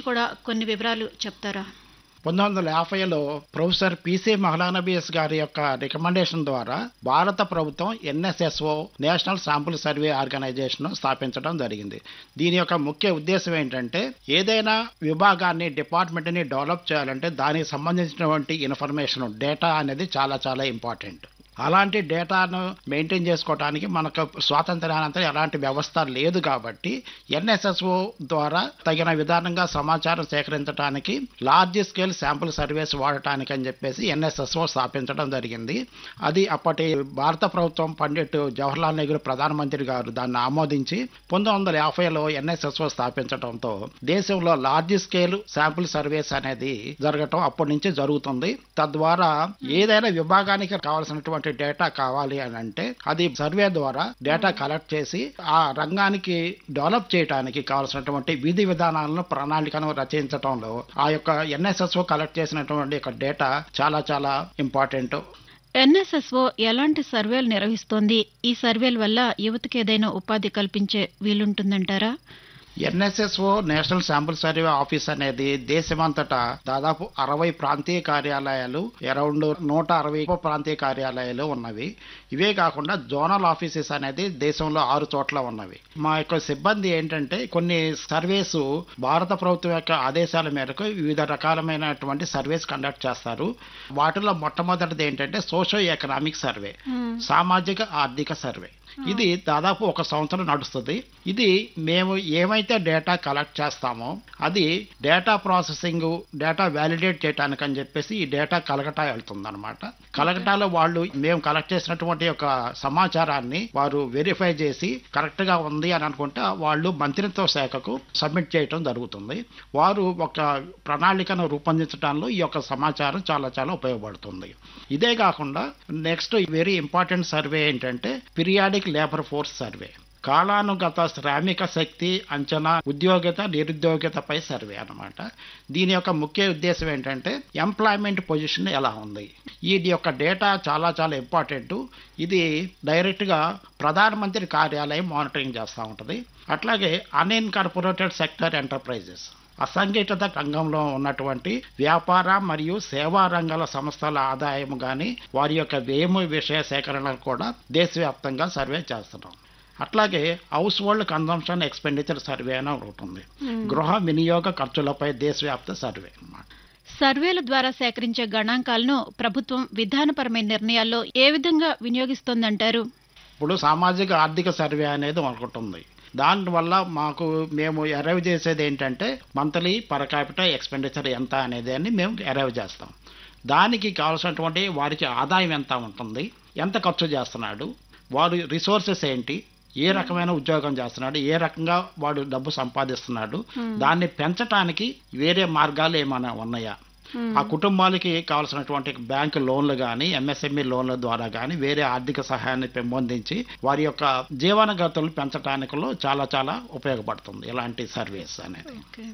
కూడా కొన్ని వివరాలు చెప్తారా పంతొమ్మిది వందల యాభైలో ప్రొఫెసర్ పిసి మహలానబీఎస్ గారి యొక్క రికమెండేషన్ ద్వారా భారత ప్రభుత్వం NSSO national sample survey organisation స్థాపించడం జరిగింది దీని యొక్క ముఖ్య ఉద్దేశం ఏంటంటే ఏదైనా విభాగాన్ని డిపార్ట్మెంట్ని డెవలప్ చేయాలంటే దానికి సంబంధించినటువంటి ఇన్ఫర్మేషన్ డేటా అనేది చాలా చాలా ఇంపార్టెంట్ అలాంటి డేటాను మెయింటైన్ చేసుకోవడానికి మనకు స్వాతంత్ర్యానంతరం ఎలాంటి వ్యవస్థ లేదు కాబట్టి ఎన్ఎస్ఎస్ఓ ద్వారా తగిన విధానంగా సమాచారం సేకరించడానికి లార్జ్ స్కేల్ శాంపుల్ సర్వేస్ వాడటానికి అని చెప్పేసి ఎన్ఎస్ఎస్ఓ స్థాపించడం జరిగింది అది అప్పటి భారత ప్రభుత్వం పండిట్ జవహర్లాల్ నెహ్రూ ప్రధానమంత్రి గారు దాన్ని ఆమోదించి పంతొమ్మిది వందల యాభైలో ఎన్ఎస్ఎస్ఓ స్థాపించడంతో దేశంలో లార్జ్ స్కేల్ శాంపుల్ సర్వేస్ అనేది జరగటం అప్పటి నుంచి జరుగుతుంది తద్వారా ఏదైనా విభాగానికి కావాల్సినటువంటి డేటా కావాలి అని అంటే అది సర్వే ద్వారా డేటా కలెక్ట్ చేసి ఆ రంగానికి డెవలప్ చేయడానికి కావాల్సినటువంటి విధి విధానాలను ప్రణాళికను రచించడంలో ఆ యొక్క ఎన్ఎస్ఎస్ఓ కలెక్ట్ చేసినటువంటి యొక్క డేటా చాలా చాలా ఇంపార్టెంట్ ఎన్ఎస్ఎస్ఓ ఎలాంటి సర్వేలు నిర్వహిస్తోంది ఈ సర్వేల వల్ల యువతకి ఏదైనా ఉపాధి కల్పించే వీలుంటుందంటారా NSSO national sample survey office అనేది దేశమంతటా దాదాపు అరవై ప్రాంతీయ కార్యాలయాలు అరౌండ్ నూట అరవై ఉప ప్రాంతీయ కార్యాలయాలు ఉన్నవి ఇవే కాకుండా జోనల్ ఆఫీసెస్ అనేది దేశంలో ఆరు చోట్ల ఉన్నవి మా యొక్క సిబ్బంది ఏంటంటే కొన్ని సర్వేస్ భారత ప్రభుత్వం యొక్క ఆదేశాల మేరకు వివిధ రకాలమైనటువంటి సర్వేస్ కండక్ట్ చేస్తారు వాటిలో మొట్టమొదటిది ఏంటంటే సోషో ఎకనామిక్ సర్వే సామాజిక ఆర్థిక సర్వే ఇది దాదాపు ఒక సంవత్సరం నడుస్తుంది ఇది మేము ఏమైతే డేటా కలెక్ట్ చేస్తామో అది డేటా ప్రాసెసింగ్ డేటా వ్యాలిడేట్ చేయడానికి అని చెప్పేసి ఈ డేటా కలకటా వెళ్తుంది అనమాట కలకటాలో వాళ్ళు మేము కలెక్ట్ చేసినటువంటి ఒక సమాచారాన్ని వారు వెరిఫై చేసి కరెక్ట్ గా ఉంది అని అనుకుంటే వాళ్ళు మంత్రిత్వ శాఖకు సబ్మిట్ చేయటం జరుగుతుంది వారు ఒక ప్రణాళికను రూపొందించడంలో ఈ యొక్క సమాచారం చాలా చాలా ఉపయోగపడుతుంది ఇదే కాకుండా నెక్స్ట్ వెరీ ఇంపార్టెంట్ సర్వే ఏంటంటే పీరియాడిక్ లేబర్ ఫోర్స్ సర్వే కాలానుగత శ్రామిక శక్తి అంచనా ఉద్యోగిత నిరుద్యోగితపై సర్వే అన్నమాట దీని యొక్క ముఖ్య ఉద్దేశం ఏంటంటే ఎంప్లాయ్మెంట్ పొజిషన్ ఎలా ఉంది ఇది యొక్క డేటా చాలా చాలా ఇంపార్టెంట్ ఇది డైరెక్ట్గా ప్రధానమంత్రి కార్యాలయం మానిటరింగ్ చేస్తూ ఉంటుంది అట్లాగే అన్ఇన్కార్పొరేటెడ్ సెక్టర్ ఎంటర్ప్రైజెస్ అసంఘటిత రంగంలో ఉన్నటువంటి వ్యాపార మరియు సేవా రంగాల సంస్థల ఆదాయం కానీ వారి యొక్క వ్యయము విషయ సేకరణలు కూడా దేశవ్యాప్తంగా సర్వే చేస్తున్నాం అట్లాగే household consumption expenditure survey అని ఒకటి ఉంది గృహ వినియోగ ఖర్చులపై దేశవ్యాప్త సర్వే అన్నమాట సర్వేల ద్వారా సేకరించే గణాంకాలను ప్రభుత్వం విధానపరమైన నిర్ణయాల్లో ఏ విధంగా వినియోగిస్తోందంటారు ఇప్పుడు సామాజిక ఆర్థిక సర్వే అనేది ఒకటి ఉంది దానివల్ల మాకు మేము అరైవ్ చేసేది ఏంటంటే మంత్లీ పర్ క్యాపిటల్ ఎక్స్పెండిచర్ ఎంత అనేది అని మేము అరైవ్ చేస్తాం దానికి కావాల్సినటువంటి వారికి ఆదాయం ఎంత ఉంటుంది ఎంత ఖర్చు చేస్తున్నాడు వాడు రిసోర్సెస్ ఏంటి ఏ రకమైన ఉద్యోగం చేస్తున్నాడు ఏ రకంగా వాడు డబ్బు సంపాదిస్తున్నాడు దాన్ని పెంచడానికి వేరే మార్గాలు ఏమైనా ఉన్నాయా ఆ కుటుంబాలకి కావాల్సినటువంటి బ్యాంకు లోన్లు కానీ ఎంఎస్ఎంఈ లోన్ల ద్వారా కానీ వేరే ఆర్థిక సహాయాన్ని పెంపొందించి వారి యొక్క జీవనగతులు పెంచడానికిలో చాలా చాలా ఉపయోగపడుతుంది ఇలాంటి సర్వీస్ అనేది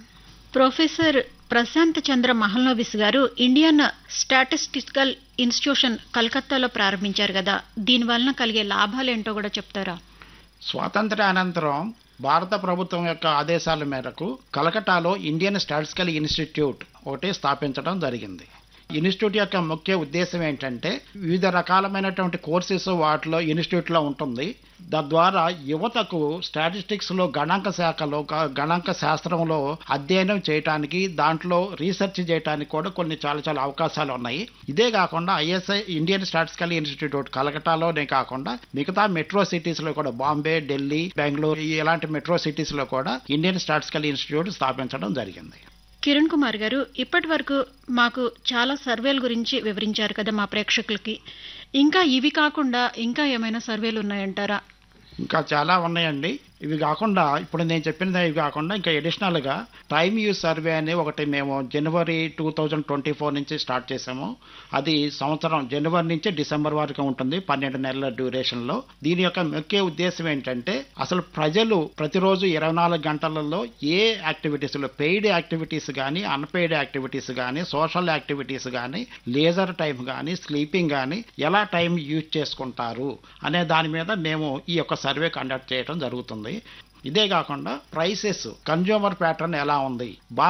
ప్రొఫెసర్ ప్రశాంత్ చంద్ర మహల్నోబిస్ గారు ఇండియన్ స్టాటిస్టికల్ ఇన్స్టిట్యూషన్ కలకత్తాలో ప్రారంభించారు కదా దీని వలన కలిగే లాభాలేంటో కూడా చెప్తారా స్వాతంత్ర్య అనంతరం భారత ప్రభుత్వం యొక్క ఆదేశాల మేరకు కలకటాలో ఇండియన్ స్టాటిస్టికల్ ఇన్స్టిట్యూట్ ఒకటి స్థాపించడం జరిగింది ఇన్స్టిట్యూట్ యొక్క ముఖ్య ఉద్దేశం ఏంటంటే వివిధ రకాలమైనటువంటి కోర్సెస్ వాటిలో ఇన్స్టిట్యూట్లో ఉంటుంది తద్వారా యువతకు స్టాటిస్టిక్స్లో గణాంక శాఖలో గ- గణాంక శాస్త్రంలో అధ్యయనం చేయడానికి దాంట్లో రీసెర్చ్ చేయడానికి కూడా కొన్ని చాలా చాలా అవకాశాలు ఉన్నాయి ఇదే కాకుండా ఐఎస్ఐ ఇండియన్ స్టాటిస్టికల్ ఇన్స్టిట్యూట్ కలకటాలోనే కాకుండా మిగతా మెట్రో సిటీస్లో కూడా బాంబే ఢిల్లీ బెంగళూరు ఇలాంటి మెట్రో సిటీస్లో కూడా ఇండియన్ స్టాటిస్టికల్ ఇన్స్టిట్యూట్ స్థాపించడం జరిగింది కిరణ్ కుమార్ గారు ఇప్పటి వరకు మాకు చాలా సర్వేల గురించి వివరించారు కదా మా ప్రేక్షకులకి ఇంకా ఇవి కాకుండా ఇంకా ఏమైనా సర్వేలు ఉన్నాయంటారా ఇంకా చాలా ఉన్నాయండి ఇవి కాకుండా ఇప్పుడు నేను చెప్పినది ఇవి కాకుండా ఇంకా అడిషనల్గా టైమ్ యూజ్ సర్వే అని ఒకటి మేము జనవరి టూ థౌజండ్ ట్వంటీ ఫోర్ నుంచి స్టార్ట్ చేసాము అది సంవత్సరం జనవరి నుంచి డిసెంబర్ వరకు ఉంటుంది పన్నెండు నెలల డ్యూరేషన్లో దీని యొక్క ముఖ్య ఉద్దేశం ఏంటంటే అసలు ప్రజలు ప్రతిరోజు ఇరవై నాలుగు గంటలలో ఏ యాక్టివిటీస్లో పెయిడ్ యాక్టివిటీస్ కానీ అన్పెయిడ్ యాక్టివిటీస్ కానీ సోషల్ యాక్టివిటీస్ కానీ లేజర్ టైం కానీ స్లీపింగ్ కానీ ఎలా టైం యూజ్ చేసుకుంటారు అనే దాని మీద మేము ఈ యొక్క సర్వే కండక్ట్ చేయడం జరుగుతుంది ఇదే కాకుండా ప్రైసెస్ కన్జ్యూమర్ ప్యాటర్న్ ఎలా ఉంది